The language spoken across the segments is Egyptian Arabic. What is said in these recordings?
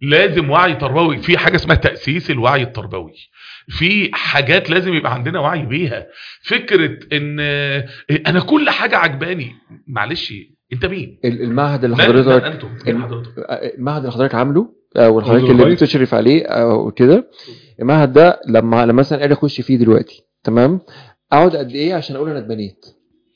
لازم وعي تربوي في حاجه اسمها تاسيس الوعي التربوي في حاجات لازم يبقى عندنا وعي بيها فكره ان آه، انا كل حاجه عجباني معلش انت مين ال- المعهد اللي من- من حضرتك انتم مين الم- حضرتك المعهد اللي حضرتك عامله او حضرتك منذ اللي قريب. بتشرف عليه او كده المعهد ده لما لما مثلا اجي اخش فيه دلوقتي تمام اقعد قد ايه عشان اقول انا اتبنيت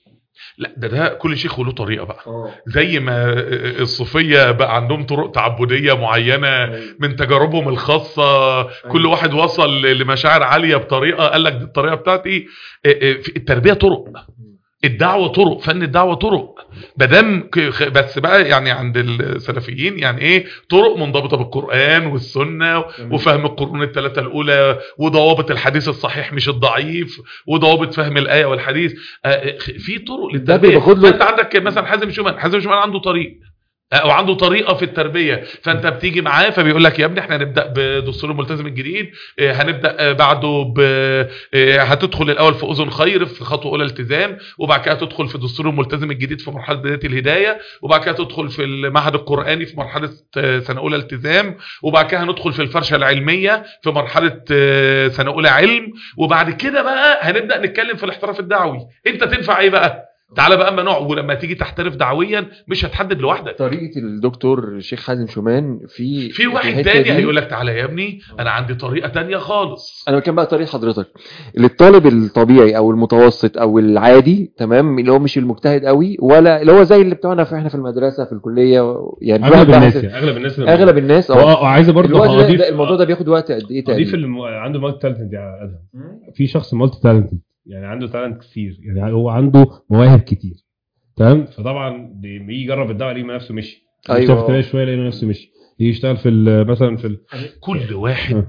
لا ده ده كل شيخ وله طريقه بقى زي ما الصوفيه بقى عندهم طرق تعبديه معينه من تجاربهم الخاصه كل واحد وصل لمشاعر عاليه بطريقه قال لك دي الطريقه بتاعتي في التربيه طرق الدعوه طرق فن الدعوه طرق بدم بس بقى يعني عند السلفيين يعني ايه طرق منضبطه بالقران والسنه وفهم القرون الثلاثه الاولى وضوابط الحديث الصحيح مش الضعيف وضوابط فهم الايه والحديث آه، في طرق ده للتربيه بياخد له- انت عندك مثلا حازم شومان حازم شومان عنده طريق او عنده طريقه في التربيه فانت بتيجي معاه فبيقول لك يا ابني احنا هنبدا بدستور الملتزم الجديد اه، هنبدا اه، بعده ب اه، هتدخل الاول في اذن خير في خطوه اولى التزام وبعد كده تدخل في دستور الملتزم الجديد في مرحله بدايه الهدايه وبعد كده تدخل في المعهد القراني في مرحله اه، سنه اولى التزام وبعد كده هندخل في الفرشه العلميه في مرحله اه، سنه اولى علم وبعد كده بقى هنبدا نتكلم في الاحتراف الدعوي انت تنفع ايه بقى تعالى بقى اما نوع ولما تيجي تحترف دعويا مش هتحدد لوحدك طريقه الدكتور الشيخ حازم شومان في في واحد الحتة تاني دي- هيقول لك تعالى يا ابني انا عندي طريقه تانية خالص انا كان بقى طريقه حضرتك للطالب الطبيعي او المتوسط او العادي تمام اللي هو مش المجتهد قوي ولا اللي هو زي اللي بتوعنا في احنا في المدرسه في الكليه يعني الواحد اغلب بقى الناس حسب- يعني اغلب الناس اللي- اغلب الناس اه اه عايز برضه الوقت ده, اضيف ده الموضوع ده بياخد وقت قد ايه اضيف تقريبا اللي م- عنده مالتي تالنت يا ادهم في شخص مالتي تالنت يعني عنده تالنت كتير يعني هو عنده مواهب كتير تمام فطبعا لما يجي يجرب الدعوه يلاقي نفسه مشي أيوة. يشتغل في التربية شويه يلاقي نفسه مشي يجي يشتغل في ال- مثلا في ال- كل واحد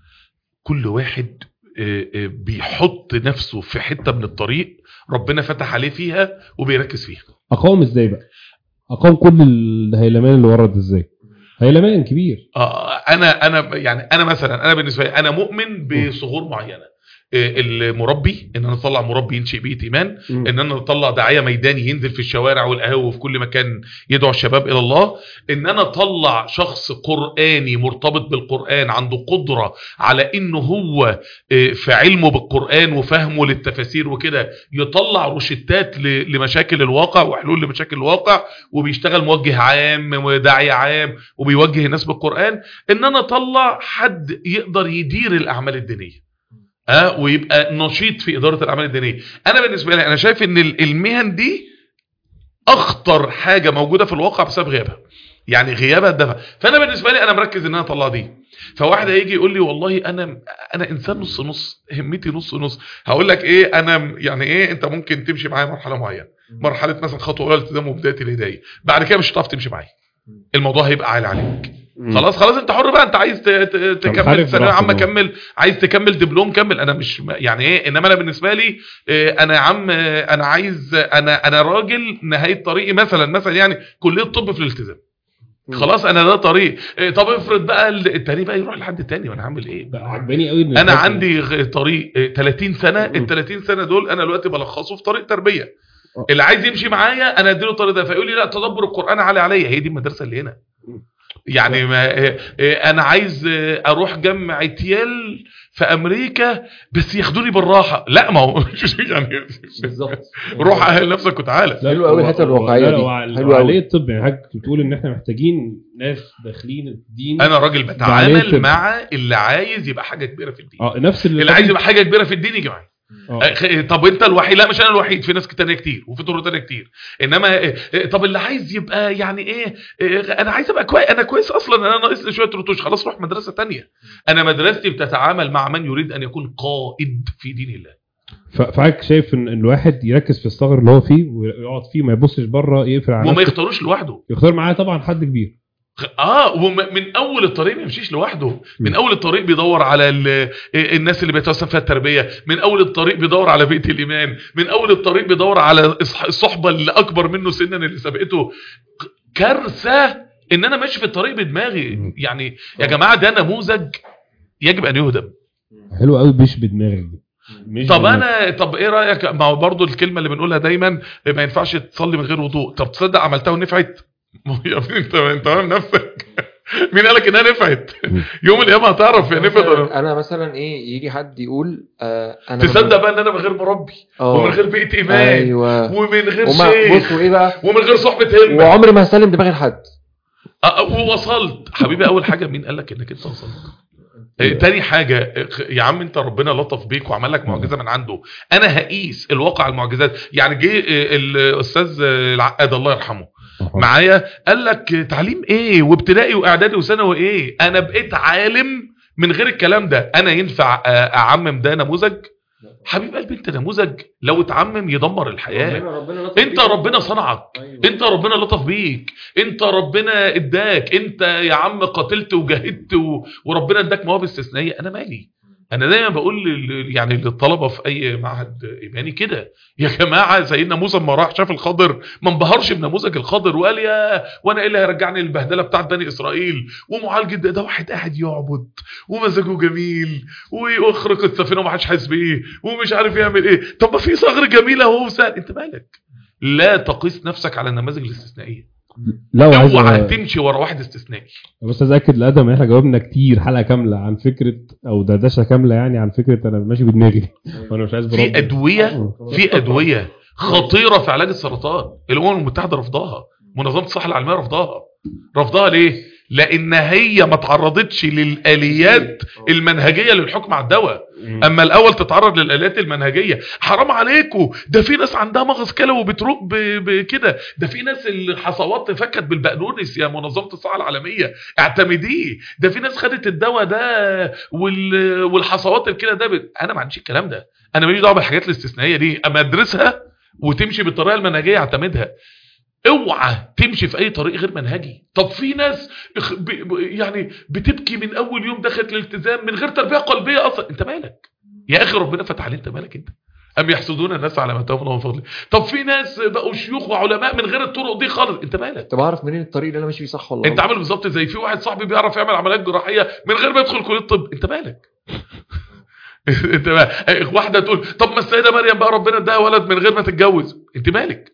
كل واحد آه، آه، بيحط نفسه في حته من الطريق ربنا فتح عليه فيها وبيركز فيها اقاوم ازاي بقى اقاوم كل الهيلمان اللي ورد ازاي هيلمان كبير آه، انا انا يعني انا مثلا انا بالنسبه لي انا مؤمن بصغور معينه آه، المربي ان انا اطلع مربي ينشئ بيئه ايمان ان انا اطلع داعيه ميداني ينزل في الشوارع والقهاوي وفي كل مكان يدعو الشباب الى الله ان انا اطلع شخص قراني مرتبط بالقران عنده قدره على انه هو آه، في علمه بالقران وفهمه للتفاسير وكده يطلع روشتات ل- لمشاكل الواقع وحلول لمشاكل الواقع وبيشتغل موجه عام وداعيه عام وبيوجه الناس بالقران ان انا اطلع حد يقدر يدير الاعمال الدينيه اه ويبقى نشيط في اداره الاعمال الدينيه انا بالنسبه لي انا شايف ان ال- المهن دي اخطر حاجه موجوده في الواقع بسبب غيابها يعني غيابها الدفع فانا بالنسبه لي انا مركز ان انا اطلع دي فواحد هيجي يقول لي والله انا انا انسان نص نص همتي نص نص هقول لك ايه انا يعني ايه انت ممكن تمشي معايا مرحله معينه مرحله مثلا خطوه اولى الالتزام وبدايه الهدايه بعد كده مش هتعرف تمشي معايا الموضوع هيبقى عالي عليك خلاص خلاص انت حر بقى انت عايز ت- ت- تكمل حارب ثانويه براحتك عامه بقى. كمل عايز تكمل دبلوم كمل انا مش يعني ايه انما انا بالنسبه لي اه، انا يا عم اه، انا عايز انا انا راجل نهايه طريقي مثلا مثلا يعني كليه طب في الالتزام خلاص انا ده طريق اه، طب افرض بقى ال- التاني بقى يروح لحد تاني وانا هعمل ايه بقى عجباني قوي إن انا الناس- عندي غ- طريق اه، 30 سنه ال 30 سنه دول انا دلوقتي بلخصه في طريق تربيه اللي عايز يمشي معايا انا اديله الطريق ده فيقول لي لا تدبر القران عالي عليا هي دي المدرسه اللي هنا يعني ما اه، اه، انا عايز اه، اروح جمع يل في امريكا بس ياخدوني بالراحه لا ما هو يعني بالظبط روح اهل نفسك وتعالى لا، حلو قوي هو- الحتة هو- الواقعية لا، دي. هو على- حلو قوي. عليه الطب يعني حضرتك بتقول ان احنا محتاجين ناس داخلين الدين انا راجل بعدين بتعامل طب. مع اللي عايز يبقى حاجه كبيره في الدين اه نفس اللي اللي عايز يبقى حاجه كبيره في الدين يجي معايا آه. آه، خ- طب انت الوحيد لا مش انا الوحيد في ناس تانية كتير وفي طرق تانية كتير انما آه، آه، طب اللي عايز يبقى يعني ايه آه، انا عايز ابقى كويس انا كويس اصلا انا ناقص لي شويه رتوش خلاص روح مدرسه تانية انا مدرستي بتتعامل مع من يريد ان يكون قائد في دين الله ف- فحضرتك شايف ان إن الواحد يركز في الثغر اللي هو فيه ويقعد فيه ما يبصش بره يقفل على وما نفسه يختاروش لوحده يختار معاه طبعا حد كبير خ- اه ومن اول الطريق ما يمشيش لوحده من اول الطريق بيدور على ال- الناس اللي بيتوسم فيها التربيه من اول الطريق بيدور على بيئه الايمان من اول الطريق بيدور على الصح- الصحبه اللي اكبر منه سنا اللي سبقته كارثه ان انا ماشي في الطريق بدماغي يعني يا جماعه ده نموذج يجب ان يهدم حلو قوي مش بدماغك دي مش طب بدماغك. انا طب ايه رايك ما هو برضه الكلمه اللي بنقولها دايما ما ينفعش تصلي من غير وضوء طب تصدق عملتها ونفعت ما هو يا ابني انت انت فاهم نفسك مين قالك انها نفعت يوم القيامه هتعرف هي نفعت ولا مثلاً انا مثلا ايه يجي حد يقول آه انا تصدق بقى ان انا من غير مربي آه. ومن غير بيئه ايمان ايوه ومن غير وما شيخ بصوا ايه بقى ومن غير صحبه همه وعمري ما هسلم دماغي لحد أه، ووصلت حبيبي اول حاجه مين قال لك انك انت وصلت إيه، تاني حاجة إيه، يا عم انت ربنا لطف بيك وعمل لك معجزة من عنده انا هقيس الواقع المعجزات يعني جه إيه، الاستاذ العقاد الله يرحمه معايا قال لك تعليم ايه وابتدائي واعدادي وثانوي ايه انا بقيت عالم من غير الكلام ده انا ينفع آه، اعمم ده نموذج حبيب قلبي انت نموذج لو اتعمم يدمر الحياة انت ربنا صنعك انت ربنا لطف بيك انت ربنا اداك انت يا عم قاتلت وجاهدت و... وربنا اداك مواهب استثنائيه انا مالي انا دايما بقول لل... يعني للطلبه في اي معهد ايماني كده يا جماعه سيدنا موسى لما راح شاف الخضر ما انبهرش بنموذج الخضر وقال يا وانا ايه اللي هيرجعني للبهدله بتاعت بني اسرائيل ومعالجه ده, ده واحد قاعد يعبد ومزاجه جميل ويخرق السفينه وما حدش حاسس بايه ومش عارف يعمل ايه طب ما في صغر جميل اهو وسهل انت مالك لا تقيس نفسك على النماذج الاستثنائيه لا وعايز اوعى تمشي ورا واحد استثنائي بس عايز اكد لادم احنا جاوبنا كتير حلقه كامله عن فكره او دردشه كامله يعني عن فكره انا ماشي بدماغي وانا مش عايز في بربي ادويه في ادويه خطيره في علاج السرطان الامم المتحده رفضها منظمه الصحه العالميه رفضها رفضها ليه لان هي ما تعرضتش للاليات المنهجيه للحكم على الدواء اما الاول تتعرض للاليات المنهجيه حرام عليكم ده في ناس عندها مغص كلوي وبتروق ب- بكده ده في ناس الحصوات فكت بالبقدونس يا منظمه الصحه العالميه اعتمديه ده في ناس خدت الدواء ده وال... والحصوات الكلى ده ب... انا ما عنديش الكلام ده انا ماليش دعوه بالحاجات الاستثنائيه دي اما ادرسها وتمشي بالطريقه المنهجيه اعتمدها اوعى تمشي في اي طريق غير منهجي طب في ناس اخ- ب... ب... يعني بتبكي من اول يوم دخلت الالتزام من غير تربيه قلبيه اصلا انت مالك يا اخي ربنا فتح عليه انت مالك انت ام يحسدون الناس على ما اتاهم الله من فضله طب في ناس بقوا شيوخ وعلماء من غير الطرق دي خالص انت مالك طب اعرف منين الطريق اللي انا ماشي فيه صح ولا انت غلط؟ عامل بالظبط زي في واحد صاحبي بيعرف يعمل عمليات جراحيه من غير ما يدخل كليه الطب انت مالك انت بقى واحده تقول طب ما السيده مريم بقى ربنا اداها ولد من غير ما تتجوز انت مالك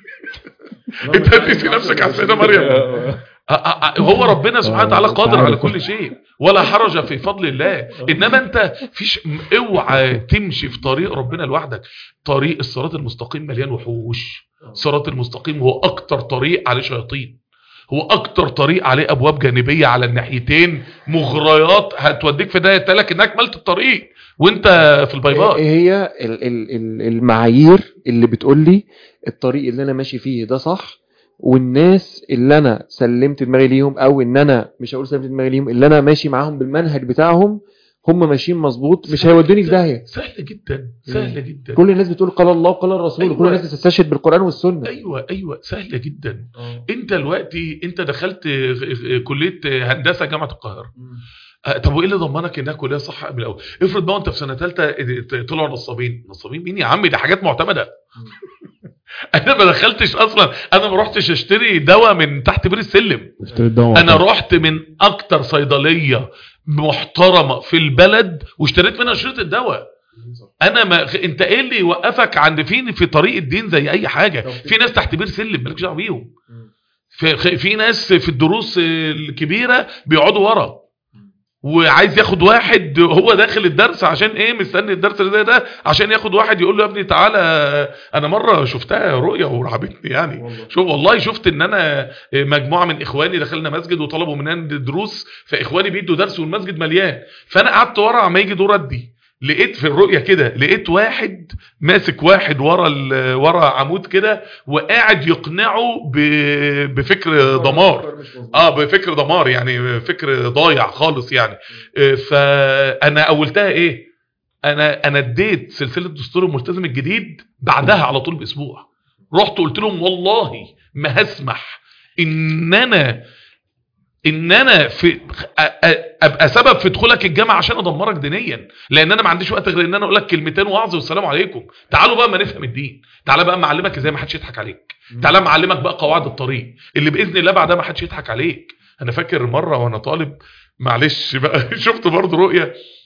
انت هتقيسي نفسك على السيده مريم أ- أ- أ- هو ربنا سبحانه وتعالى قادر على كل شيء ولا حرج في فضل الله انما انت فيش اوعى تمشي في طريق ربنا لوحدك طريق الصراط المستقيم مليان وحوش الصراط المستقيم هو اكتر طريق عليه شياطين هو اكتر طريق عليه ابواب جانبيه على الناحيتين مغريات هتوديك في داهيه لك انك ملت الطريق وانت في البيضاء ايه هي ال- ال- ال- المعايير اللي بتقول لي الطريق اللي انا ماشي فيه ده صح والناس اللي انا سلمت دماغي ليهم او ان انا مش هقول سلمت دماغي ليهم اللي انا ماشي معاهم بالمنهج بتاعهم هم ماشيين مظبوط مش هيودوني في داهيه سهله جدا سهله جدا كل الناس بتقول قال الله وقال الرسول أيوة. وكل الناس بتستشهد بالقران والسنه ايوه ايوه سهله جدا انت دلوقتي انت دخلت كليه هندسه جامعه القاهره آه، طب وايه اللي ضمنك انها كليه صح من الاول افرض بقى انت في سنه ثالثه طلعوا نصابين نصابين مين يا عم دي حاجات معتمده انا ما دخلتش اصلا انا ما رحتش اشتري دواء من تحت بير السلم اشتريت دواء انا رحت من اكتر صيدليه محترمه في البلد واشتريت منها شريط الدواء انا ما انت ايه اللي يوقفك عند فين في طريق الدين زي اي حاجه في ناس تحت بير سلم مالكش دعوه بيهم في, في ناس في الدروس الكبيره بيقعدوا ورا وعايز ياخد واحد هو داخل الدرس عشان ايه مستني الدرس اللي زي ده عشان ياخد واحد يقول له يا ابني تعالى انا مره شفتها رؤيه ورعبتني يعني شوف والله شفت ان انا مجموعه من اخواني دخلنا مسجد وطلبوا مننا دروس فاخواني بيدوا درس والمسجد مليان فانا قعدت ورا عما يجي دور ادي لقيت في الرؤيه كده لقيت واحد ماسك واحد ورا ال- ورا عمود كده وقاعد يقنعه ب- بفكر دمار اه بفكر دمار يعني فكر ضايع خالص يعني آه، فانا اولتها ايه انا انا اديت سلسله دستور الملتزم الجديد بعدها على طول باسبوع رحت قلت لهم والله ما هسمح ان انا ان انا في أ- أ- ابقى سبب في دخولك الجامعه عشان ادمرك دينيا لان انا ما عنديش وقت غير ان انا اقول لك كلمتين وعظ والسلام عليكم تعالوا بقى ما نفهم الدين تعالى بقى معلمك ازاي ما حدش يضحك عليك تعالى معلمك بقى قواعد الطريق اللي باذن الله بعدها ما حدش يضحك عليك انا فاكر مره وانا طالب معلش بقى شفت برضه رؤيه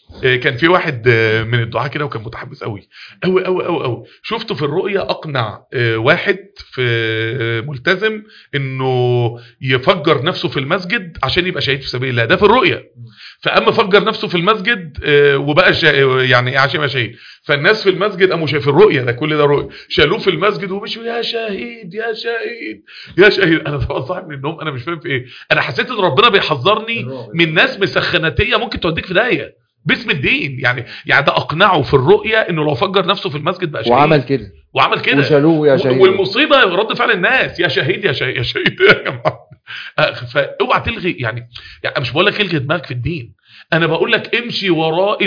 آه، كان في واحد آه، من الدعاة كده وكان متحمس قوي قوي قوي قوي قوي شفته في الرؤية اقنع آه، واحد في آه، ملتزم انه يفجر نفسه في المسجد عشان يبقى شهيد في سبيل الله ده في الرؤية فاما فجر نفسه في المسجد آه، وبقى شا... يعني إيه عشان يبقى شهيد فالناس في المسجد قاموا شايف الرؤيه ده كل ده رؤيه شالوه في المسجد ومشوا يا شهيد يا شهيد يا شهيد انا طبعا صاحي من النوم انا مش فاهم في ايه انا حسيت ان ربنا بيحذرني من ناس مسخناتيه ممكن توديك في داهيه باسم الدين يعني يعني ده اقنعه في الرؤيه انه لو فجر نفسه في المسجد بقى شهيد وعمل كده وعمل كده وشالوه يا شهيد والمصيبه رد فعل الناس يا شهيد يا شهيد يا شهيد يا جماعه آه، فاوعى تلغي يعني يعني مش بقول لك الغي دماغك في الدين انا بقول لك امشي وراء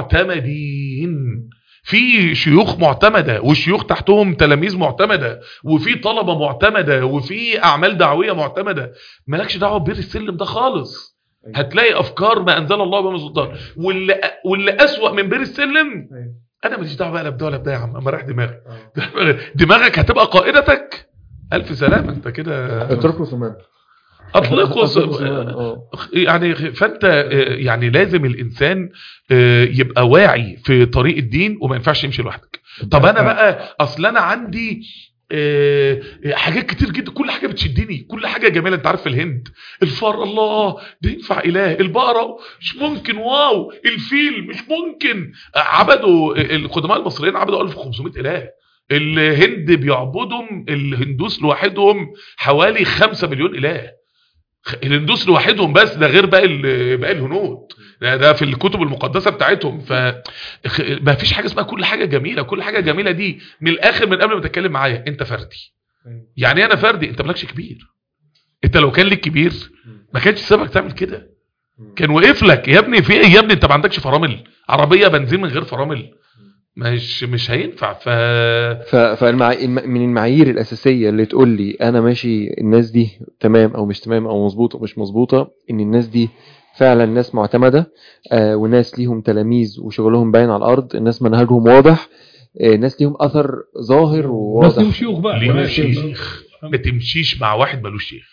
المعتمدين في شيوخ معتمده والشيوخ تحتهم تلاميذ معتمده وفي طلبه معتمده وفي اعمال دعويه معتمده مالكش دعوه ببير السلم ده خالص هتلاقي افكار ما انزل الله بها من سلطان واللي واللي اسوأ من بير السلم انا ماليش دعوه بقى لا بده ولا بده يا عم اما رايح دماغك دماغك هتبقى قائدتك الف سلامه انت كده اتركوا ثمان اطلقوا اتركوا ثمان اه يعني فانت آه، يعني لازم الانسان آه، يبقى واعي في طريق الدين وما ينفعش يمشي لوحدك طب انا بقى اصل انا عندي آه، حاجات كتير جدا كل حاجه بتشدني كل حاجه جميله انت عارف في الهند الفار الله ده ينفع اله البقره مش ممكن واو الفيل مش ممكن عبدوا القدماء المصريين عبدوا 1500 اله الهند بيعبدهم الهندوس لوحدهم حوالي 5 مليون اله خ- الهندوس لوحدهم بس ده غير باقي ال- باقي الهنود ده, ده في الكتب المقدسه بتاعتهم ف خ- ما فيش حاجه اسمها كل حاجه جميله كل حاجه جميله دي من الاخر من قبل ما تتكلم معايا انت فردي يعني إيه انا فردي انت مالكش كبير انت لو كان ليك كبير ما كانش سببك تعمل كده كان وقف لك يا ابني في ايه يا ابني انت ما عندكش فرامل عربيه بنزين من غير فرامل مش مش هينفع ف ف- فالمع... الم- من المعايير الأساسية اللي تقول لي أنا ماشي الناس دي تمام أو مش تمام أو مظبوطة أو مش مظبوطة إن الناس دي فعلا ناس معتمدة آه وناس ليهم تلاميذ وشغلهم باين على الأرض الناس منهجهم واضح آه ناس ليهم أثر ظاهر بس وواضح هم شيوخ بقى ليه ولا شيخ ما تمشيش مع واحد ملوش شيخ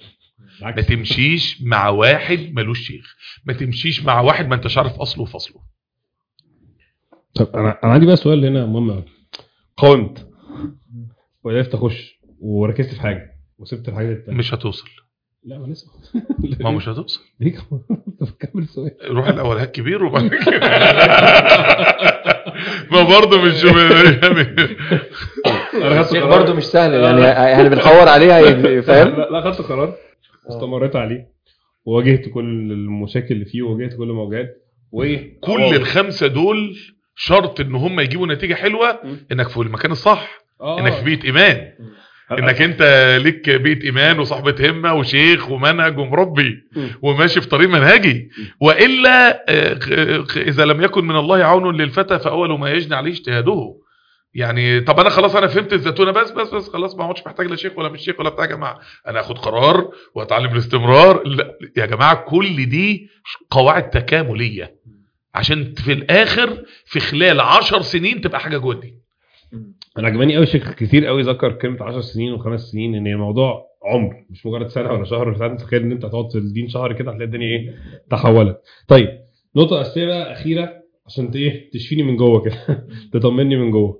ما بالعكس. تمشيش مع واحد ملوش شيخ ما تمشيش مع واحد ما انتش عارف اصله وفصله طب انا انا عندي بقى سؤال هنا مهم قوي قاومت وعرفت اخش وركزت في حاجه وسبت الحاجه التانيه مش هتوصل لا ما لسه ما هو مش هتوصل ليه طب كمل السؤال روح الاول هات كبير وبعد كده ما برضه مش يعني انا خدت الشيخ قرار. برضه مش سهل يعني يعني بنحور عليها يعني فاهم لا لا خدت قرار استمريت عليه وواجهت كل المشاكل اللي فيه وواجهت كل المواجهات وايه كل الخمسه دول شرط ان هم يجيبوا نتيجه حلوه انك في المكان الصح آه. انك في بيئه ايمان انك انت ليك بيئه ايمان وصحبه همه وشيخ ومنهج ومربي وماشي في طريق منهجي والا آه، خ- اذا لم يكن من الله عون للفتى فاول ما يجني عليه اجتهاده يعني طب انا خلاص انا فهمت الزتونه بس بس بس خلاص ما عادش محتاج لا شيخ ولا مش شيخ ولا بتاع يا جماعه انا اخد قرار واتعلم الاستمرار لا يا جماعه كل دي قواعد تكامليه عشان في الاخر في خلال عشر سنين تبقى حاجه جوه الدين انا عجباني قوي شيخ كتير قوي ذكر كلمه 10 سنين وخمس سنين ان الموضوع عمر مش مجرد سنه ولا شهر ولا ساعات تخيل ان انت هتقعد في الدين شهر كده هتلاقي الدنيا ايه تحولت طيب نقطه اساسيه بقى اخيره عشان ت- ايه تشفيني من جوه كده تطمني من جوه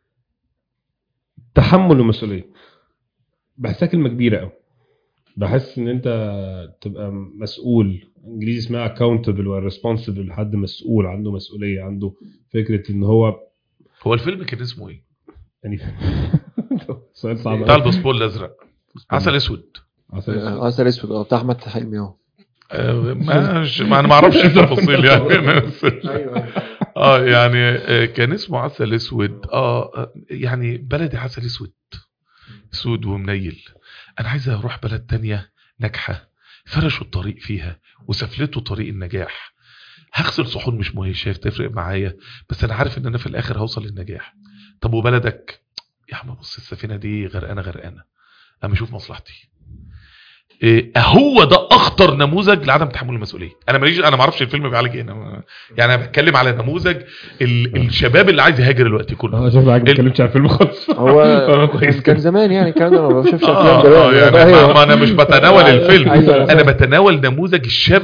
تحمل ومسؤوليه بحسها كلمه كبيره قوي بحس ان انت تبقى مسؤول انجليزي اسمها accountable و responsible حد مسؤول عنده مسؤوليه عنده فكره ان هو هو الفيلم كان اسمه ايه يعني سؤال صعب بتاع أوي. الباسبور الازرق عسل اسود عسل أسود. آه، عسل اسود اه بتاع احمد حلمي اهو آه، ما ما انا ما اعرفش التفاصيل يعني ايوه اه يعني آه، كان اسمه عسل اسود اه آه، يعني بلدي عسل اسود اسود ومنيل انا عايز اروح بلد تانية ناجحه فرشوا الطريق فيها وسفلتوا طريق النجاح هغسل صحون مش مهيشة تفرق معايا بس انا عارف ان انا في الاخر هوصل للنجاح طب وبلدك يا عم بص السفينه دي غرقانه غرقانه اما اشوف مصلحتي إيه، هو ده اخطر نموذج لعدم تحمل المسؤوليه انا ماليش انا ما اعرفش الفيلم بيعالج ايه أنا- يعني انا بتكلم على نموذج ال... الشباب اللي عايز يهاجر الوقت كله اه شوف معاك ما ال- اتكلمتش عن الفيلم خالص هو آه، كان- كويس كان زمان يعني الكلام ده ما بشوفش افلام آه، آه، دلوقتي يعني ما, ما انا مش بتناول الفيلم أيوة، أنا انا فاهم. بتناول نموذج الشاب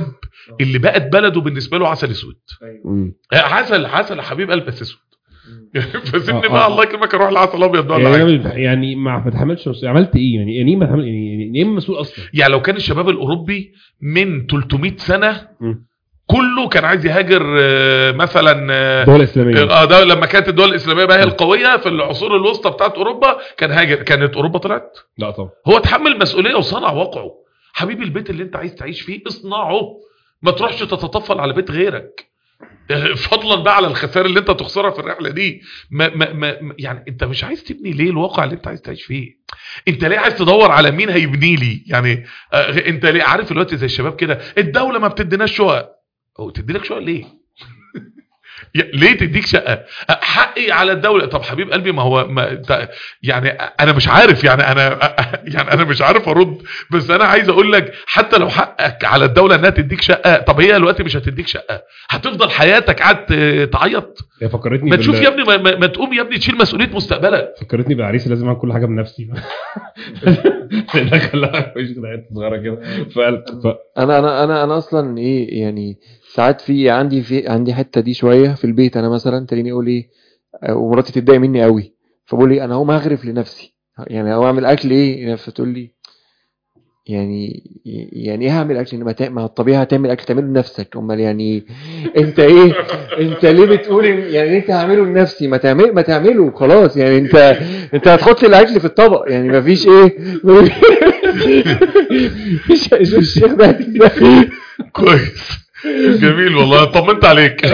اللي بقت بلده بالنسبه له عسل اسود مم. عسل عسل يا حبيب قلب بس اسود فسيبني آه، بقى آه. الله يكرمك اروح العسل الابيض ده ولا يعني, حاجه أنا يعني ما بتحملش مسؤولية. عملت ايه يعني يعني ايه ما بتحمل- يعني يعني ايه مسؤول اصلا يعني لو كان الشباب الاوروبي من 300 سنه مم. كله كان عايز يهاجر آه، مثلا آه، الدول الاسلاميه اه ده لما كانت الدول الاسلاميه بقى هي القويه في العصور الوسطى بتاعت اوروبا كان هاجر كانت اوروبا طلعت لا طبعا هو تحمل مسؤوليه وصنع واقعه حبيبي البيت اللي انت عايز تعيش فيه اصنعه ما تروحش تتطفل على بيت غيرك آه، فضلا بقى على الخسائر اللي انت تخسرها في الرحله دي ما ما ما ما- يعني انت مش عايز تبني ليه الواقع اللي انت عايز تعيش فيه انت ليه عايز تدور على مين هيبني لي يعني آه، انت ليه عارف الوقت زي الشباب كده الدوله ما بتديناش شقق هو تدي لك شقق ليه يا- ليه تديك شقه حقي على الدوله طب حبيب قلبي ما هو ما انت يعني انا مش عارف يعني انا يعني انا مش عارف ارد بس انا عايز اقول لك حتى لو حقك على الدوله انها تديك شقه طب هي دلوقتي مش هتديك شقه هتفضل حياتك قاعد ت- تعيط هي فكرتني ما بال- تشوف يا ابني ما, ما, ما تقوم يا ابني تشيل مسؤوليه مستقبلك فكرتني بعريس اللي لازم اعمل كل حاجه بنفسي ده خلاها مش كده حته صغيره كده ف... ف... انا انا انا انا اصلا ايه يعني ساعات في عندي في عندي حته دي شويه في البيت انا مثلا تلاقيني اقول ايه آه، ومراتي تتضايق مني قوي فبقول لي انا هقوم هغرف لنفسي يعني هقوم اعمل اكل ايه فتقول لي يعني يعني ايه هعمل اكل ما تا- ما الطبيعي هتعمل اكل تعمله لنفسك امال يعني انت ايه انت ليه بتقول إن- يعني انت هعمله لنفسي ما تعمل ما تعمله خلاص يعني انت انت هتحط لي الاكل في الطبق يعني ما فيش ايه مش مش الشيخ ده كويس جميل والله طمنت عليك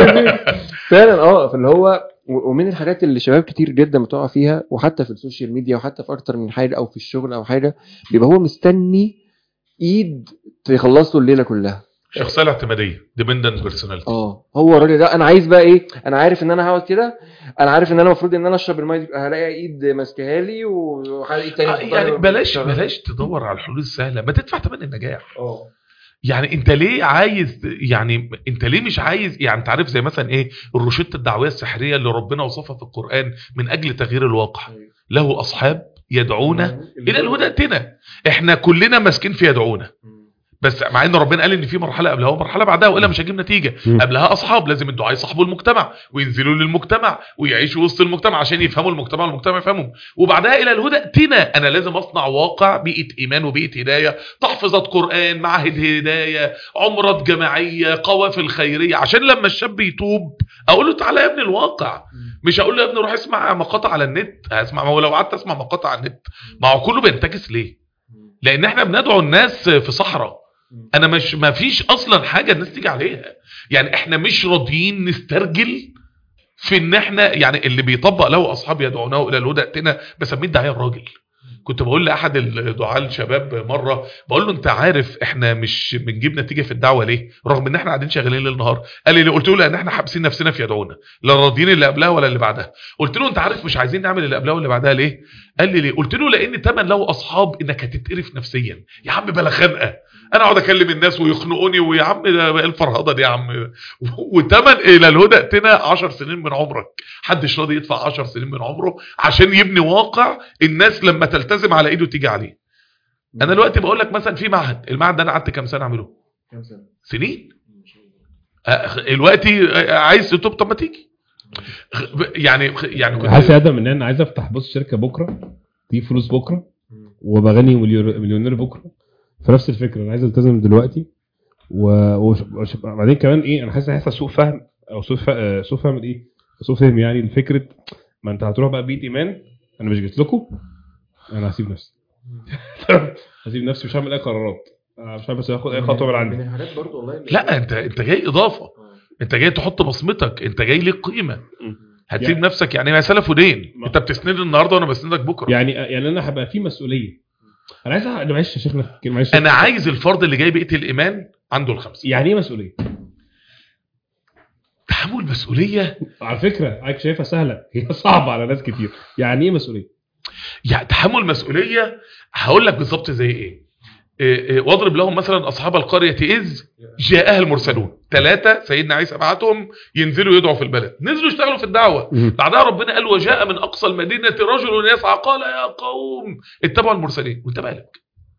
فعلا اه فاللي هو و- ومن الحاجات اللي شباب كتير جدا بتقع فيها وحتى في السوشيال ميديا وحتى في اكتر من حاجه او في الشغل او حاجه بيبقى هو مستني ايد تخلص له الليله كلها الشخصيه الاعتماديه ديبندنت بيرسوناليتي اه هو الراجل ده انا عايز بقى ايه انا عارف ان انا هقعد كده انا عارف ان انا المفروض ان انا اشرب الميه دي، هلاقي ايد ماسكاها لي وهلاقي تاني يعني بلاش بلاش تدور على الحلول السهله ما تدفع ثمن النجاح اه يعني انت ليه عايز يعني انت ليه مش عايز يعني انت عارف زي مثلا ايه الروشته الدعويه السحريه اللي ربنا وصفها في القران من اجل تغيير الواقع له اصحاب يدعونه الى الهدى ائتنا احنا كلنا ماسكين في يدعونا بس مع ان ربنا قال ان في مرحله قبلها ومرحله بعدها والا مش هجيب نتيجه مم. قبلها اصحاب لازم الدعاء يصاحبوا المجتمع وينزلوا للمجتمع ويعيشوا وسط المجتمع عشان يفهموا المجتمع والمجتمع يفهمهم وبعدها الى الهدى ائتنا انا لازم اصنع واقع بيئه ايمان وبيئه هدايه تحفظات قران معاهد هدايه عمرات جماعيه قوافل خيريه عشان لما الشاب يتوب اقول له تعالى يا ابني الواقع مش هقول له يا ابني روح اسمع مقاطع على النت اسمع ما هو لو قعدت اسمع مقاطع على النت ما هو كله بينتكس ليه لان احنا بندعو الناس في صحراء انا مش ما فيش اصلا حاجه الناس تيجي عليها يعني احنا مش راضيين نسترجل في ان احنا يعني اللي بيطبق له اصحاب يدعونه الى الهدى ائتنا بسميه الداعيه الراجل كنت بقول لاحد الدعاة الشباب مره بقول له انت عارف احنا مش بنجيب نتيجه في الدعوه ليه رغم ان احنا قاعدين شغالين ليل نهار قال لي ليه؟ قلت له لان احنا حابسين نفسنا في يدعونا لا راضيين اللي قبلها ولا اللي بعدها قلت له انت عارف مش عايزين نعمل اللي قبلها واللي بعدها ليه قال لي ليه قلت له لان تمن له اصحاب انك هتتقرف نفسيا يا عم بلا خنقه انا اقعد اكلم الناس ويخنقوني ويا عم ده بقى الفرهده دي يا عم وتمن الى الهدى ائتنا 10 سنين من عمرك حدش راضي يدفع 10 سنين من عمره عشان يبني واقع الناس لما تلتزم على ايده تيجي عليه انا دلوقتي بقول لك مثلا في معهد المعهد ده انا قعدت كام سنه اعمله سنين آه، دلوقتي آه، عايز تتوب طب ما تيجي يعني يعني كنت حاسس ادم ان انا عايز افتح بص شركه بكره تجيب فلوس بكره وابقى غني مليون- مليونير بكره في نفس الفكره انا عايز التزم دلوقتي و- وش- وش- وبعدين كمان ايه انا حاسس هيحصل سوء فهم او سوء ف- آه، سوء فهم ايه سوء فهم يعني لفكره ما انت هتروح بقى بيت ايمان انا مش جيت لكم انا هسيب نفسي هسيب نفسي مش هعمل اي قرارات آه، مش عارف بس هاخد اي خطوه من عندي من الحاجات برضو والله لا انت انت جاي اضافه انت جاي تحط بصمتك انت جاي ليك قيمه هتسيب يعني- نفسك يعني ما سلف ودين ما- انت بتسندني النهارده وانا بسندك بكره يعني يعني انا هبقى في مسؤوليه انا عايز أ- معلش يا شيخنا معلش انا عايز الفرد اللي جاي بيئه الايمان عنده الخمسه يعني ايه مسؤوليه تحمل مسؤوليه على فكره عايز شايفها سهله هي صعبه على ناس كتير يعني ايه مسؤوليه يعني تحمل مسؤوليه هقول لك بالظبط زي ايه إيه إيه، واضرب لهم مثلا اصحاب القريه اذ جاءها المرسلون ثلاثه سيدنا عيسى بعتهم ينزلوا يدعوا في البلد نزلوا يشتغلوا في الدعوه بعدها ربنا قال وجاء من اقصى المدينه رجل يسعى قال يا قوم اتبعوا المرسلين وانت مالك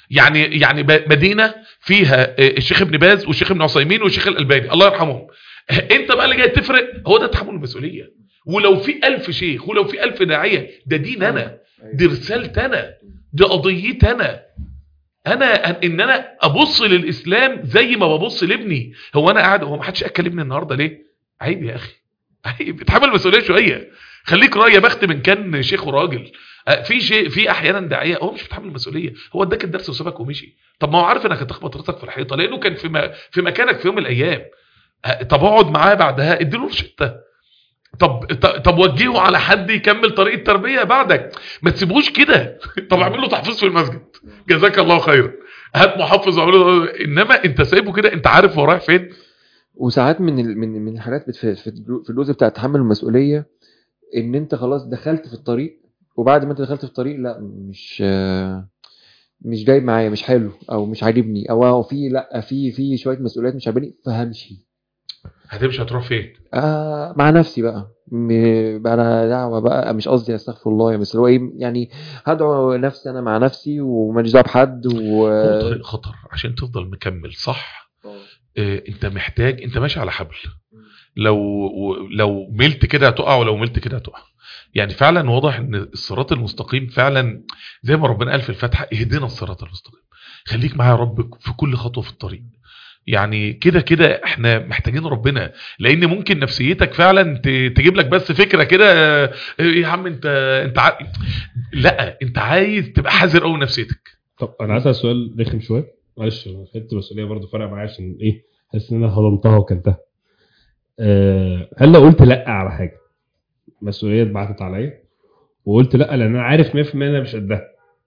يعني يعني ب- مدينه فيها آه، الشيخ ابن باز والشيخ ابن عثيمين والشيخ الالباني الله يرحمهم انت بقى اللي جاي تفرق هو ده تحمل المسؤوليه ولو في ألف شيخ ولو في ألف داعيه ده دين انا دي رسالتي انا دي قضيتي انا انا أن- ان انا ابص للاسلام زي ما ببص لابني هو انا قاعد هو ما حدش اكل ابني النهارده ليه عيب يا اخي عيب اتحمل مسؤوليه شويه خليك راي يا بخت من كان شيخ وراجل آه، في شيء في احيانا داعيه هو مش بيتحمل المسؤوليه هو اداك الدرس وسابك ومشي طب ما هو عارف انك هتخبط راسك في الحيطه لانه كان في م- في مكانك في يوم من الايام آه، طب اقعد معاه بعدها اديله روشته طب ط- طب وجهه على حد يكمل طريق التربيه بعدك ما تسيبوش كده طب اعمل له تحفيظ في المسجد جزاك الله خيرا هات محفظ واعمل له انما انت سايبه كده انت عارف هو رايح فين وساعات من ال... من من الحاجات بت- في في في الجزء بتاع تحمل المسؤوليه ان انت خلاص دخلت في الطريق وبعد ما انت دخلت في الطريق لا مش آه، مش جايب معايا مش حلو او مش عاجبني او أو في لا في في شويه مسؤوليات مش عاجباني فهمشي هتمشي هتروح فين آه مع نفسي بقى م- بقى انا دعوه بقى مش قصدي استغفر الله بس اللي هو ايه يعني هدعو نفسي انا مع نفسي وماليش دعوه بحد و هو طريق خطر عشان تفضل مكمل صح آه، انت محتاج انت ماشي على حبل لو لو ملت كده هتقع ولو ملت كده هتقع يعني فعلا واضح ان الصراط المستقيم فعلا زي ما ربنا قال في الفاتحه اهدنا الصراط المستقيم خليك معايا يا رب في كل خطوه في الطريق يعني كده كده احنا محتاجين ربنا لان ممكن نفسيتك فعلا ت- تجيب لك بس فكره كده آه، يا عم انت انت ع... لا انت عايز تبقى حذر قوي نفسيتك طب انا عايز اسال سؤال رخم شويه معلش حته المسؤوليه برضه فرق معايا عشان ايه حاسس ان انا هضمتها وكلتها أه هل لو قلت لا على حاجه مسؤوليه اتبعتت عليا وقلت لا لان انا عارف 100% ان انا مش قدها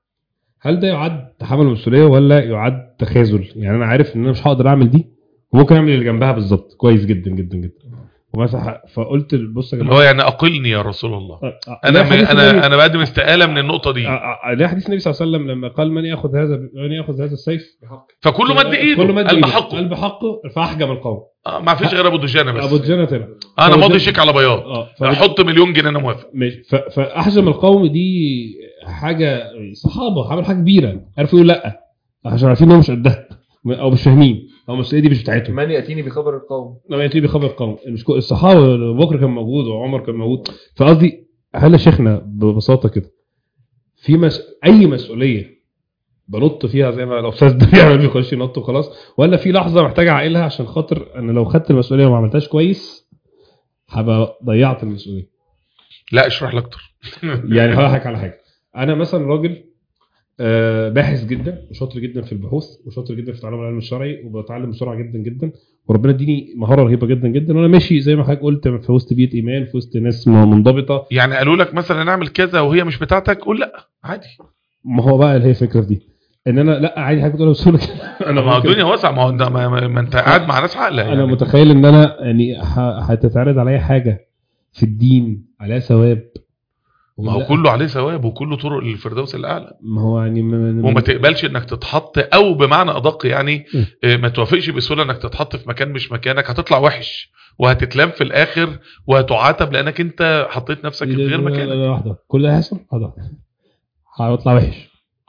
هل ده يعد تحمل مسؤوليه ولا يعد تخاذل يعني انا عارف ان انا مش هقدر اعمل دي وممكن اعمل اللي جنبها بالظبط كويس جدا جدا جدا ومسح فقلت بص يا اللي جماعه هو يعني اقلني يا رسول الله آه، آه، انا لا حديث النبي- انا انا بقدم استقاله من النقطه دي آه، آه، ليه حديث النبي صلى الله عليه وسلم لما قال من ياخذ هذا من ياخذ هذا السيف بحق فكله مد ايده كل مد قال ايده بحقه قال بحقه فاحجم القوم آه ما فيش غير ابو دجانه بس ابو دجانه طلع انا أبو ماضي دجانة- شيك على بياض اه ف- حط مليون جنيه انا موافق ماشي ف- فاحجم القوم دي حاجه صحابه عملوا حاجه كبيره عرفوا يقولوا لا عشان عارفين انهم مش قدها او مش فاهمين او المسؤوليه دي مش بتاعتهم من ياتيني بخبر القوم لما يأتي بخبر القوم مش كو- الصحابه أبو بكر كان موجود وعمر كان موجود فقصدي هل يا شيخنا ببساطه كده في مس... اي مسؤوليه بنط فيها زي ما الاستاذ ده بيعمل بيخش ينط وخلاص ولا في لحظه محتاج اعقلها عشان خاطر انا لو خدت المسؤوليه وما عملتهاش كويس هبقى ضيعت المسؤوليه لا اشرح لي اكتر يعني هضحك على حاجه انا مثلا راجل آه، باحث جدا وشاطر جدا في البحوث وشاطر جدا في تعلم العلم الشرعي وبتعلم بسرعه جدا جدا وربنا اديني مهاره رهيبه جدا جدا وانا ماشي زي ما حضرتك قلت في وسط بيئه ايمان في وسط ناس منضبطه يعني قالوا لك مثلا اعمل كذا وهي مش بتاعتك قول لا عادي ما هو بقى اللي هي الفكره في دي ان انا لا عادي حضرتك بتقولها بسهوله كده انا ما هو ممكن- الدنيا واسعه ما هو انت ما, ما, ما انت قاعد مع ناس عاقله انا يعني. متخيل ان انا يعني ه- هتتعرض عليا حاجه في الدين عليها ثواب ما هو لا، كله عليه ثواب وكله طرق للفردوس الاعلى ما هو يعني م- وما تقبلش انك تتحط او بمعنى ادق يعني م. آه، ما توافقش بسهوله انك تتحط في مكان مش مكانك هتطلع وحش وهتتلام في الاخر وهتعاتب لانك انت حطيت نفسك في غير لا- لا- مكانك لا- واحده كل ده هيحصل واحده هيطلع وحش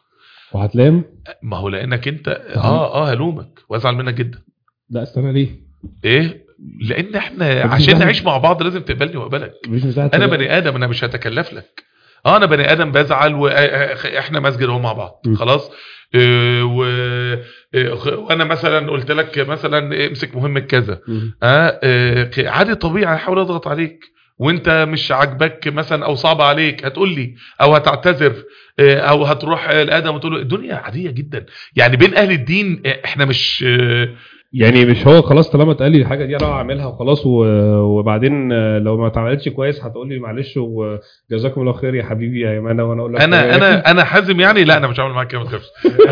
وهتلام ما هو لانك انت اه اه هلومك وازعل منك جدا لا استنى ليه ايه لان احنا طب عشان ده- نعيش مع بعض لازم تقبلني واقبلك مش مساعد انا بني ادم انا مش هتكلف لك اه انا بني ادم بزعل واحنا مسجد اهو مع بعض م. خلاص إيه و إيه خ- وانا مثلا قلت لك مثلا امسك مهمه كذا اه إيه عادي طبيعي هحاول اضغط عليك وانت مش عاجبك مثلا او صعب عليك هتقول لي او هتعتذر إيه او هتروح لادم وتقول له الدنيا عاديه جدا يعني بين اهل الدين إيه، احنا مش إيه، يعني مش هو خلاص طالما اتقال لي الحاجه دي انا هعملها وخلاص و- وبعدين آه، لو ما اتعملتش كويس هتقول لي معلش وجزاكم الله خير يا حبيبي يا ايمانه وانا اقول لك انا يا انا انا حازم يعني لا انا مش هعمل معاك كده ما تخافش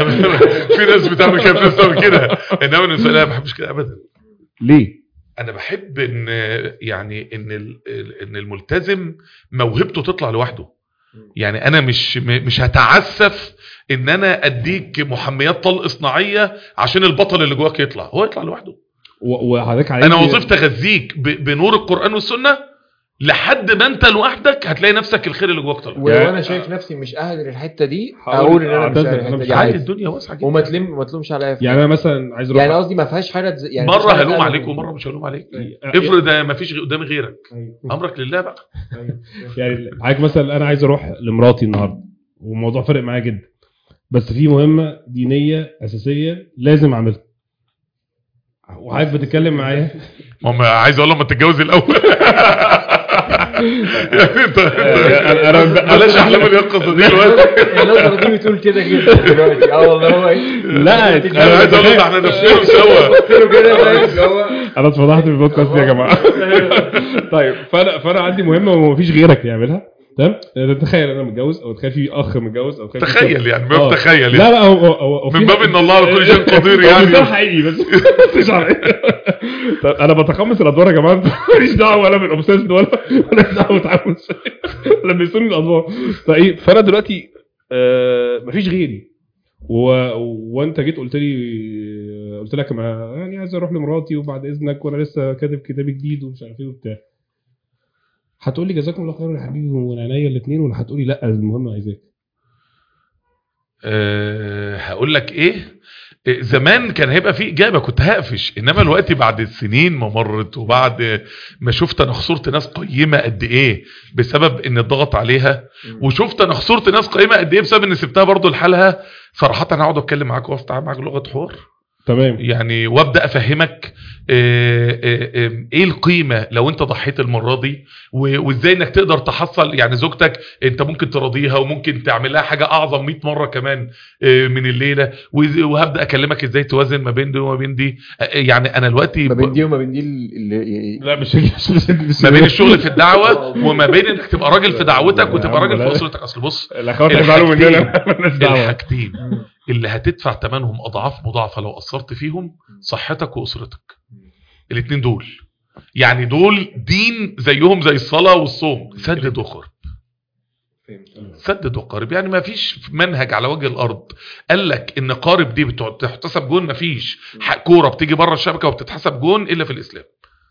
في ناس بتعمل كده في ناس بتعمل كده انما بالنسبه لي أنا ما بحبش كده ابدا ليه؟ انا بحب ان يعني ان ال- ال- ان الملتزم موهبته تطلع لوحده يعني انا مش م- مش هتعسف ان انا اديك محميات طلق صناعيه عشان البطل اللي جواك يطلع هو يطلع لوحده و- وحضرتك عايز انا وظيفتي اغذيك ب- بنور القران والسنه لحد ما انت لوحدك هتلاقي نفسك الخير اللي جواك طلع و- يعني- وانا شايف نفسي مش اهل للحته دي هقول- اقول ان انا مش أعتذر، اهل أنا للحته مش دي عايز. عادي عادي الدنيا واسعه جدا وما تلم ما تلومش عليا في يعني انا مثلا عايز اروح يعني قصدي ما فيهاش حاجه تز- يعني مش مره حاجة هلوم تقلل عليك من- ومره مش هلوم عليك يعني- افرض ما فيش قدامي غيرك أيوة. امرك لله بقى أيوة. يعني حضرتك مثلا انا عايز اروح لمراتي النهارده والموضوع فرق معايا جدا بس في مهمه دينيه اساسيه لازم اعملها وحضرتك بتتكلم معايا ما هم عايز اقول لهم ما تتجوز الاول يعني انت أنا- أنا- بلاش احلام اليقظه دي دلوقتي النظره دي بتقول كده جدا دلوقتي اه والله هو ايه لا انا عايز اقول لهم احنا نفسنا سوا قلت له كده فاهم اللي هو انا اتفضحت في البودكاست دي يا جماعه طيب فانا فانا عندي مهمه ومفيش غيرك يعملها تمام تخيل انا متجوز او تخيل في اخ متجوز او تخيل في تخيل يعني آه. باب تخيل لا يعني لا هو هو هو من في- باب ان الله على كل شيء قدير هو يعني مثال حقيقي بس مش عارف. طب انا بتقمص الادوار يا جماعه ماليش دعوه ولا بالاوبسيس ولا ولا دعوه بتعامل ولا بيسوني الادوار فايه فانا دلوقتي آه مفيش غيري و... وانت جيت قلت لي قلت لك ما يعني عايز اروح لمراتي وبعد اذنك وانا لسه كاتب كتاب جديد ومش عارف ايه وبتاع هتقول لي جزاكم الله خير يا حبيبي ومن عينيا الاثنين ولا هتقول لي لا المهم عايزاك أه هقول لك ايه إيه، زمان كان هيبقى في اجابه كنت هقفش انما دلوقتي بعد السنين ما مرت وبعد ما شفت انا خسرت ناس قيمه قد ايه بسبب ان اتضغط عليها وشفت انا خسرت ناس قيمه قد ايه بسبب ان سبتها برضو لحالها صراحه انا هقعد اتكلم معاك وافتح معاك لغه حوار تمام يعني وابدا افهمك آه، آه، آه، ايه القيمه لو انت ضحيت المره دي و- وازاي انك تقدر تحصل يعني زوجتك انت ممكن تراضيها وممكن تعمل لها حاجه اعظم 100 مره كمان آه، من الليله وإز- وهبدا اكلمك ازاي توازن ما بين دي وما بين دي آه، يعني انا دلوقتي ما بين ب- دي وما بين دي اللي لا مش مش مش, مش ما بين الشغل في الدعوه وما بين انك تبقى راجل في دعوتك وتبقى راجل في اسرتك اصل بص الاخوات هيزعلوا الحاجتين- مننا مالناش دعوه الحاجتين اللي هتدفع ثمنهم اضعاف مضاعفه لو قصرت فيهم صحتك واسرتك الاثنين دول يعني دول دين زيهم زي الصلاه والصوم سدد وقرب سدد وقارب يعني ما فيش منهج على وجه الارض قال لك ان قارب دي بتع- بتحتسب جون ما فيش ح- كوره بتيجي بره الشبكه وبتتحسب جون الا في الاسلام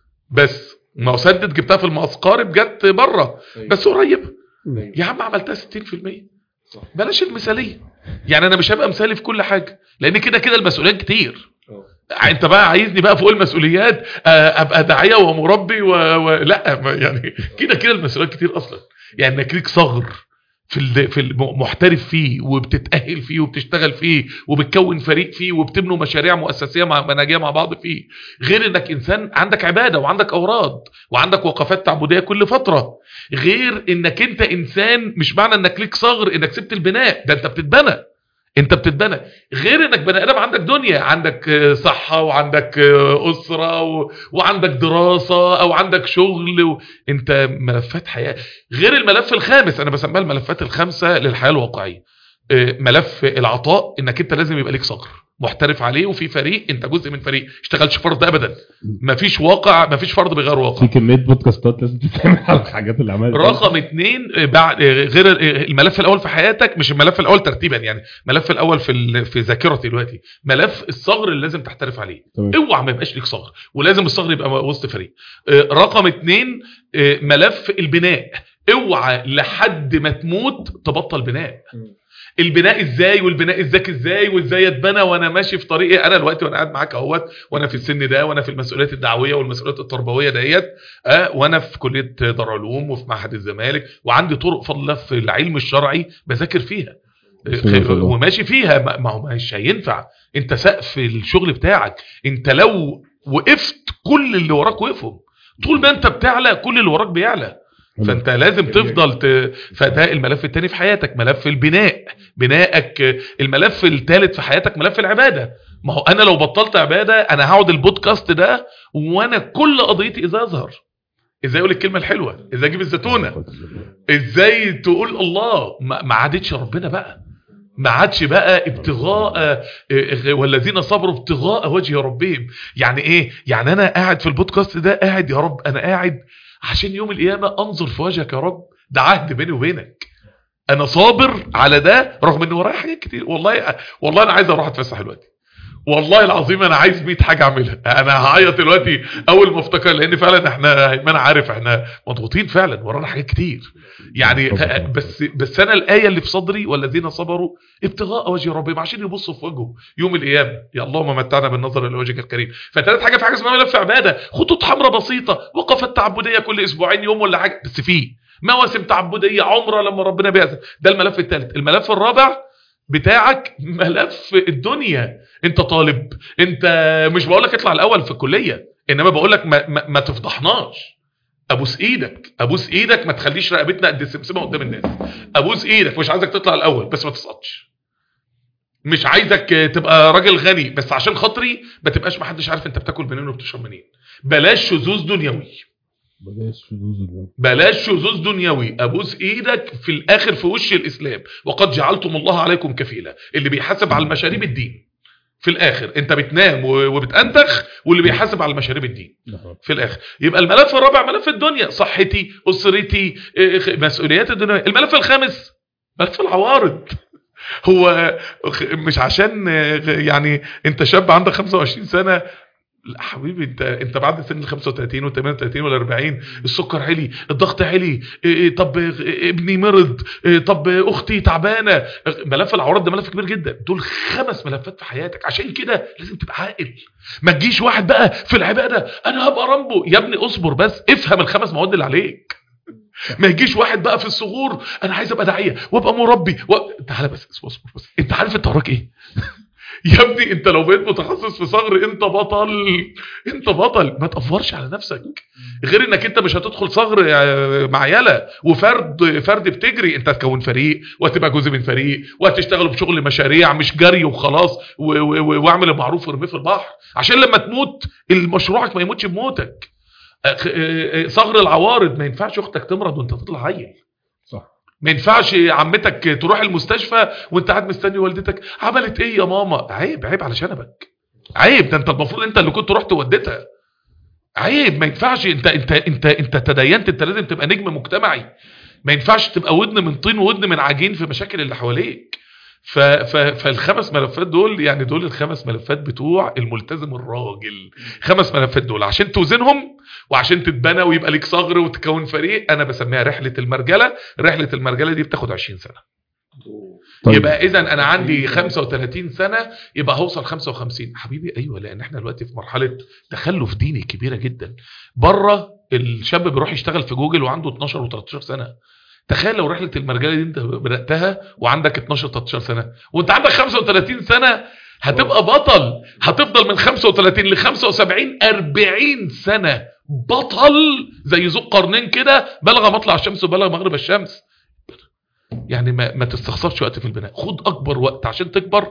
بس ما هو سدد جبتها في المقص قارب جت بره بس قريبه يا عم عملتها 60% صح. بلاش المثاليه يعني انا مش هبقى مثالي في كل حاجه لان كده كده المسؤوليات كتير انت بقى عايزني بقى فوق المسؤوليات آه، ابقى داعيه ومربي و... و... لا ما- يعني كده كده المسؤوليات كتير اصلا يعني انك ليك صغر في ال... في الم- محترف فيه وبتتاهل فيه وبتشتغل فيه وبتكون فريق فيه وبتبنوا مشاريع مؤسسيه مع منهجيه مع بعض فيه غير انك انسان عندك عباده وعندك اوراد وعندك وقفات تعبديه كل فتره غير انك انت انسان مش معنى انك ليك صغر انك سبت البناء ده انت بتتبنى انت بتتبنى غير انك بني ادم عندك دنيا عندك آه، صحه وعندك آه، اسره و... وعندك دراسه او عندك شغل و... انت ملفات حياه غير الملف الخامس انا بسميها الملفات الخامسه للحياه الواقعيه آه، ملف العطاء انك انت لازم يبقى ليك صغر محترف عليه وفي فريق انت جزء من فريق اشتغلش فرد ابدا مفيش واقع مفيش فرد بيغير واقع في كميه بودكاستات لازم تتعمل على الحاجات اللي عملها رقم اتنين آه، بعد آه، غير آه، الملف الاول في حياتك مش الملف الاول ترتيبا يعني الملف الاول في ال- في ذاكرتي دلوقتي ملف الصغر اللي لازم تحترف عليه تمام. اوعى ما يبقاش ليك صغر ولازم الصغر يبقى وسط فريق آه، رقم اتنين آه، ملف البناء اوعى لحد ما تموت تبطل بناء البناء ازاي والبناء الذكي ازاي وازاي اتبنى وانا ماشي في طريقي انا دلوقتي وانا قاعد معاك اهوت وانا في السن ده وانا في المسؤوليات الدعويه والمسؤوليات التربويه ديت أه وانا في كليه دار علوم وفي معهد الزمالك وعندي طرق فضل الله في العلم الشرعي بذاكر فيها بسم الله ما شاء الله. وماشي فيها ما ما هو مش هينفع انت سقف الشغل بتاعك انت لو وقفت كل اللي وراك وقفوا طول ما انت بتعلى كل اللي وراك بيعلى فانت لازم تفضل ت... فده الملف التاني في حياتك ملف البناء بنائك الملف الثالث في حياتك ملف العباده ما هو انا لو بطلت عباده انا هقعد البودكاست ده وانا كل قضيتي ازاي اظهر ازاي اقول الكلمه الحلوه ازاي اجيب الزيتونه ازاي تقول الله ما ما عادتش ربنا بقى ما عادش بقى ابتغاء آه، والذين صبروا ابتغاء وجه ربهم يعني ايه يعني انا قاعد في البودكاست ده قاعد يا رب انا قاعد عشان يوم القيامه انظر في وجهك يا رب ده عهد بيني وبينك انا صابر على ده رغم ان ورايا حاجات كتير والله والله انا عايز اروح اتفسح دلوقتي والله العظيم انا عايز 100 حاجه اعملها انا هعيط دلوقتي اول ما افتكر لان فعلا احنا ما انا عارف احنا مضغوطين فعلا ورانا حاجات كتير يعني طبعاً. بس بس انا الايه اللي في صدري والذين صبروا ابتغاء وجه ربهم عشان يبصوا في وجهه يوم القيامه يا اللهم متعنا بالنظر الى وجهك الكريم فثالث حاجه في حاجه اسمها ملف عباده خطوط حمراء بسيطه وقفات تعبديه كل اسبوعين يوم ولا حاجه بس فيه مواسم تعبديه عمره لما ربنا بيأذن ده الملف الثالث الملف الرابع بتاعك ملف الدنيا انت طالب انت مش بقول لك اطلع الاول في الكليه انما بقول لك ما, ما, ما تفضحناش ابوس ايدك ابوس ايدك ما تخليش رقبتنا قد السمسمه قدام الناس ابوس ايدك مش عايزك تطلع الاول بس ما تسقطش مش عايزك تبقى راجل غني بس عشان خاطري ما تبقاش ما حدش عارف انت بتاكل منين وبتشرب منين بلاش شذوذ دنيوي بلاش شذوذ اليوم. بلاش شذوذ دنيوي ابوس ايدك في الاخر في وش الاسلام وقد جعلتم الله عليكم كفيلا اللي بيحاسب على المشاريب الدين في الاخر انت بتنام و- وبتأنتخ واللي بيحاسب على المشاريب الدين نعم. في الاخر يبقى الملف الرابع ملف الدنيا صحتي اسرتي إيه، خ- مسؤوليات الدنيا الملف الخامس ملف العوارض هو خ- مش عشان آه، يعني انت شاب عندك 25 سنه لا حبيبي انت انت بعد سن ال 35 وال 38 وال 40 السكر علي الضغط علي إيه، إيه، طب إيه، ابني مرض إيه، طب اختي تعبانه ملف العوارض ده ملف كبير جدا دول خمس ملفات في حياتك عشان كده لازم تبقى عاقل ما تجيش واحد بقى في العباده انا هبقى رامبو يا ابني اصبر بس افهم الخمس مواد اللي عليك ما يجيش واحد بقى في الصغور انا عايز ابقى داعيه وابقى مربي و... تعالى بس اصبر بس انت عارف انت وراك ايه يا ابني انت لو بقيت متخصص في صغر انت بطل انت بطل ما تقفرش على نفسك غير انك انت مش هتدخل صغر آه، مع يلا وفرد فرد بتجري انت هتكون فريق وهتبقى جزء من فريق وهتشتغلوا بشغل مشاريع مش جري وخلاص و- و- و- واعمل المعروف وارميه في البحر عشان لما تموت المشروعك ما يموتش بموتك آه، آه، آه، صغر العوارض ما ينفعش اختك تمرض وانت تطلع عيل صح ما ينفعش عمتك تروح المستشفى وانت قاعد مستني والدتك عملت ايه يا ماما عيب عيب على شنبك عيب ده انت المفروض انت اللي كنت رحت وديتها عيب ما ينفعش انت انت انت انت تدينت انت لازم تبقى نجم مجتمعي ما ينفعش تبقى ودن من طين وودن من عجين في مشاكل اللي حواليك ف ف فالخمس ملفات دول يعني دول الخمس ملفات بتوع الملتزم الراجل خمس ملفات دول عشان توزنهم وعشان تتبنى ويبقى ليك صغر وتكون فريق انا بسميها رحله المرجله رحله المرجله دي بتاخد 20 سنه طيب. يبقى اذا انا عندي 35 سنه يبقى هوصل 55 حبيبي ايوه لان احنا دلوقتي في مرحله تخلف ديني كبيره جدا بره الشاب بيروح يشتغل في جوجل وعنده 12 و13 سنه تخيل لو رحله المرجله دي انت بداتها وعندك 12 13 سنه وانت عندك 35 سنه هتبقى بطل هتفضل من 35 ل 75 40 سنه بطل زي ذو القرنين كده بلغ مطلع الشمس وبلغ مغرب الشمس يعني ما, ما تستخسرش وقت في البناء خد اكبر وقت عشان تكبر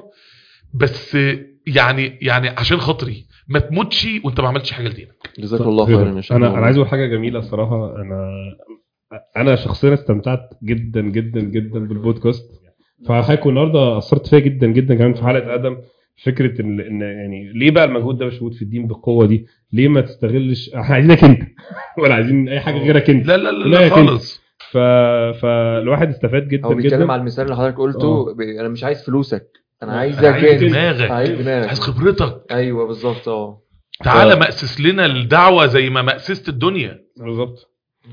بس يعني يعني عشان خاطري ما تموتش وانت ما عملتش حاجه لدينك جزاك الله خيرا يا شيخ انا والله. انا عايز اقول حاجه جميله الصراحه انا انا شخصيا استمتعت جدا جدا جدا بالبودكاست فحضرتك النهارده اثرت فيا جدا جدا كمان في حلقه ادم فكره ان ان يعني ليه بقى المجهود ده مش موجود في الدين بالقوه دي؟ ليه ما تستغلش احنا عايزينك انت ولا عايزين اي حاجه غيرك انت لا لا لا, لا لا يا كنت. خالص ف... فالواحد استفاد جدا هو بيتكلم جدا على المثال اللي حضرتك قلته ب... انا مش عايز فلوسك انا لا، عايزك أنا عايز انت دماغك عايز دماغك عايز خبرتك ايوه بالظبط اه تعالى ف- مأسس لنا الدعوه زي ما مأسست الدنيا بالظبط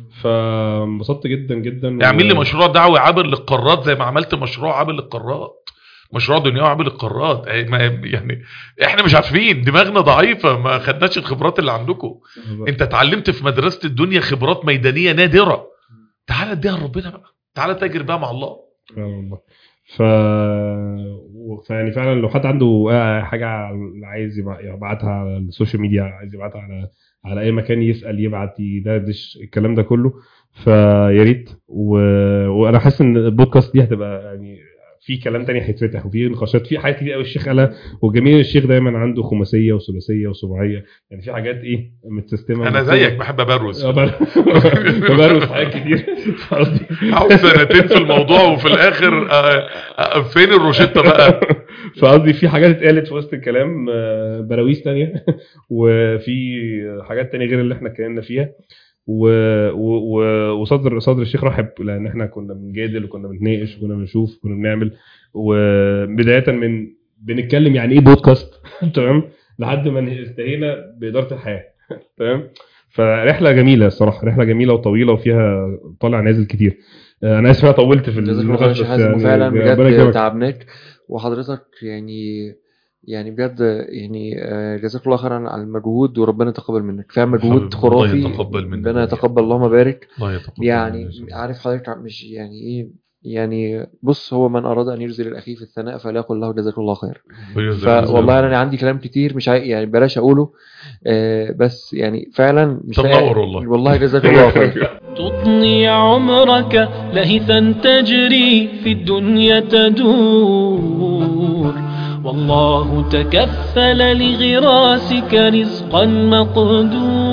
فانبسطت جدا جدا اعمل لي مشروع دعوي عابر للقارات زي ما عملت مشروع عابر للقارات مشروع دنيوي عابر للقارات أي ما- يعني احنا مش عارفين دماغنا ضعيفه ما خدناش الخبرات اللي عندكم انت اتعلمت في مدرسه الدنيا خبرات ميدانيه نادره تعالى اديها لربنا بقى تعالى تاجر بقى مع الله فعلا والله ف و- فيعني فعلا لو حد عنده آه حاجه عايز يبع- يبعتها على السوشيال ميديا عايز يبعتها على على اي مكان يسال يبعت يدردش الكلام ده كله فيا ريت و... وانا حاسس ان البودكاست دي هتبقى يعني في كلام تاني هيتفتح وفي نقاشات في حاجات كتير قوي الشيخ قالها وجميل الشيخ دايما عنده خماسيه وثلاثيه وسباعيه يعني في حاجات ايه متسيستمه انا زيك بحب ابروز آه، بر- ببروز حاجات كتير قصدي عاوز سنتين في الموضوع وفي الاخر آه، آه، فين الروشته بقى فقصدي في حاجات اتقالت في وسط الكلام آه، براويز تانية وفي حاجات تانية غير اللي احنا اتكلمنا فيها و... و... و... وصدر صدر الشيخ رحب لان احنا كنا بنجادل وكنا بنتناقش وكنا بنشوف وكنا بنعمل وبدايه من بنتكلم يعني ايه بودكاست تمام لحد ما انتهينا باداره الحياه تمام فرحله جميله الصراحه رحله جميله وطويله وفيها طالع نازل كتير آه، انا اسف أنا طولت في جزاك الله خير يا النقاش شيخ بس حازم يعني وفعلا ربنا بجد يكرمك. تعبناك وحضرتك يعني يعني بجد يعني آه، جزاك الله خيرا على المجهود وربنا يتقبل منك فعلا مجهود حبيبي، خرافي الله يتقبل منك. ربنا يتقبل اللهم بارك الله يتقبل يعني منك. عارف حضرتك مش يعني ايه يعني بص هو من اراد ان يرزل الاخيه في الثناء فليقل له جزاك الله خير ويجزاك الله فوالله خير. انا عندي كلام كتير مش عاي... يعني بلاش اقوله آه بس يعني فعلا مش لاقي- تنور والله. والله جزاك الله خير تطني عمرك لهثا تجري في الدنيا تدور والله تكفل لغراسك رزقا مقدور